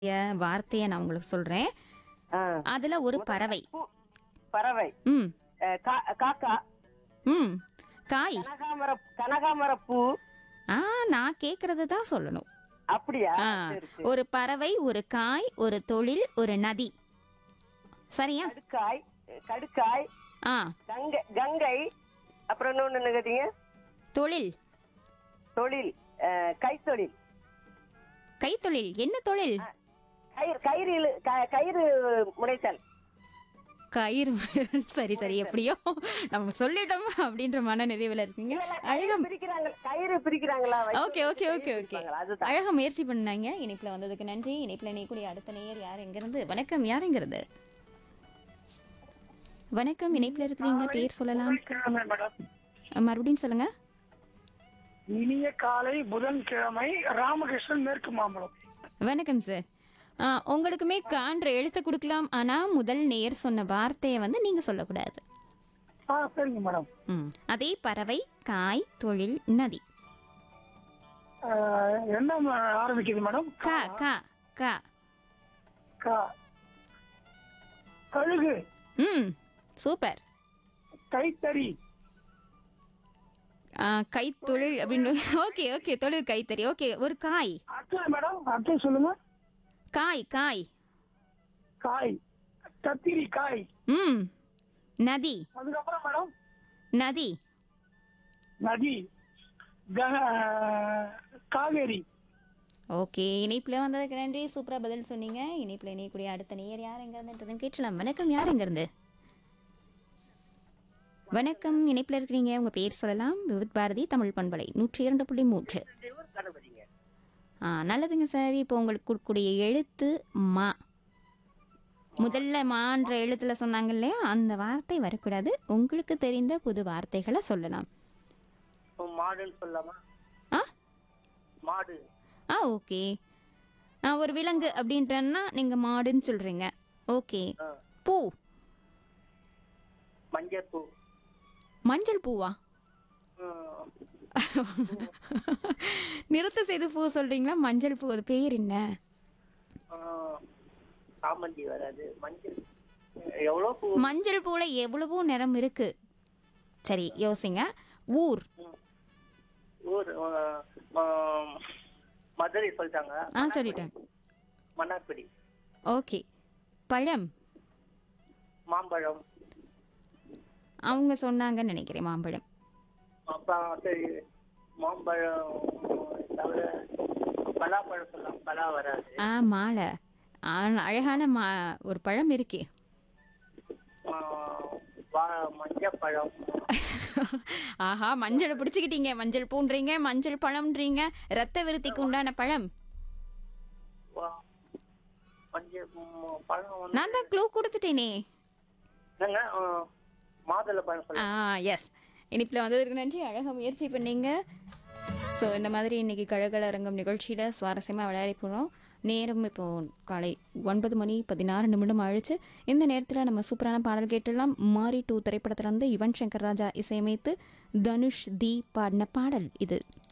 வார்த்தையை நான் உங்களுக்கு சொல்றேன் ஆ. அதுல ஒரு பறவை பூ- பறவை ம் அஹ், கா- காக்கா ம் காய் கனகாமர கனகாமர பூ ஆ நான் கேக்குறது தான் சொல்லணும் அப்படியா ஆ, சரி, சரி. ஒரு பறவை ஒரு காய் ஒரு தொழில் ஒரு நதி சரியா கடுக்காய் கடுக்காய் ஆ கங்கை கங்கை அப்புறம் இன்னொன்னு என்ன கேட்டீங்க தொழில் தொழில் அஹ், கைத்தொழில் கைத்தொழில் என்ன தொழில் கயிறு கயிறு இழு- க- கயிறு முனைத்தல் கயிறு சரி சரி எப்படியோ நம்ம சொல்லிட்டோம் அப்படின்ற மன நிறைவுல இருக்கீங்க அழகா பிரிக்கிறாங்க கயிறு பிரிக்கிறாங்களா வச்சு ஓகே ஓகே கயிறு ஓகே ஓகே பிரிப்பாங்களா? அதுதான் அழகா முயற்சி பண்ணாங்க இணைப்புல வந்ததுக்கு நன்றி இணைப்புல நீக்கூடிய அடுத்த நேயர் யார் எங்கிருந்து வணக்கம் யார் எங்கிருந்து வணக்கம் இணைப்புல இருக்கிறீங்க பேர் சொல்லலாம் புதன்கிழமை மேடம் மறுபடியும் சொல்லுங்க இனிய காலை புதன்கிழமை ராமகிருஷ்ணன் மேற்கு மாம்பலம் வணக்கம் சார் ஆ, உங்களுக்குமே காண்ற எழுத்து கொடுக்கலாம் ஆனா முதல் நேயர் சொன்ன வார்த்தையை வந்து நீங்க சொல்லக்கூடாது ஆ சரிங்க மேடம் ம். அதே பறவை காய் தொழில் நதி ஆ, என்ன ம- ஆரம்பிக்குது மேடம் கா கா கா கா கழுகு ம் சூப்பர் கைத்தறி ஆ, கைத்தொழில் அப்படின்னு ஓகே ஓகே தொழில் கைத்தறி ஓகே ஒரு காய் அடுத்தது மேடம் அடுத்தது சொல்லுங்க காய் காய் காய் கத்திரி காய் ம் நதி அதுக்கப்புறம் மேடம் நதி நதி க- காவேரி ஓகே இணைப்புல வந்ததுக்கு நன்றி சூப்பரா பதில் சொன்னீங்க இணைப்புல இணையக்கூடிய அடுத்த நேயர் யார் எங்க இருந்துன்றதும் கேட்கலாம் வணக்கம் யார் எங்க இருந்து வணக்கம் இணைப்புல இருக்கிறீங்க உங்க பேர் சொல்லலாம் விவித் பாரதி தமிழ் பண்பலை நூற்றி இரண்டு புள்ளி மூன்று கணபதிங்க ஆ நல்லதுங்க சார் இப்போ உங்களுக்கு கொடுக்கக்கூடிய எழுத்து மா முதல்ல மான்ற எழுத்துல சொன்னாங்க இல்லையா அந்த வார்த்தை வரக்கூடாது உங்களுக்கு தெரிந்த புது வார்த்தைகளை சொல்லலாம் இப்போ மாடுன்னு சொல்லலாமா ஆ மாடு ஆ ஓகே ஆ ஒரு விலங்கு அப்படின்றன்னா நீங்க மாடுன்னு சொல்றீங்க ஓகே ஆ. பூ மஞ்சள் பூ மஞ்சள் பூவா ம், நிறுத்த செய்து பூ சொல்றீங்களா மஞ்சள் பூ அது பேர் என்ன ஆ, சாமந்தி வராது மஞ்சள் எவ்வளோ பூ மஞ்சள் பூல எவ்வளவோ நிறம் இருக்கு சரி யோசிங்க ஊர் ஊர் ஆ, ஆ, மதுரை சொல்லிட்டாங்க ஆ சொல்லிட்டேன் மன்னார்குடி ஓகே பழம் மாம்பழம் அவங்க சொன்னாங்கன்னு நினைக்கிறேன் மாம்பழம் அப்புறம் சரி மாம்பழம் தவிர பலாப்பழம் சொல்லலாம் பலா வராது ஆ மாலை ஆ, அழகான மா ஒரு பழம் இருக்கே ஆ, வா- மஞ்சப்பழம் ஆஹா மஞ்சளை பிடிச்சிக்கிட்டீங்க மஞ்சள் பூன்றீங்க மஞ்சள் பழம்ன்றீங்க ரத்த விருத்திக்கு உண்டான பழம் வா- மஞ்சள் ம், பழம் வந்து நான் தான் க்ளூ கொடுத்துட்டேனே என்னங்க ஆ, மாதுளை பழம் ஆ சொல்லலாம் எஸ் இனிப்பில் வந்ததற்கு நன்றி அழகாக முயற்சி பண்ணீங்க ஸோ இந்த மாதிரி இன்னைக்கு கழகல அரங்கம் நிகழ்ச்சியில் சுவாரஸ்யமாக விளையாடி போனோம் நேரம் இப்போ காலை ஒன்பது மணி பதினாறு நிமிடம் ஆயிடுச்சு இந்த நேரத்தில் நம்ம சூப்பரான பாடல் கேட்டுடலாம் மாரி டூ திரைப்படத்துல இருந்து யுவன் சங்கர் ராஜா இசையமைத்து தனுஷ் தி பாடின பாடல் இது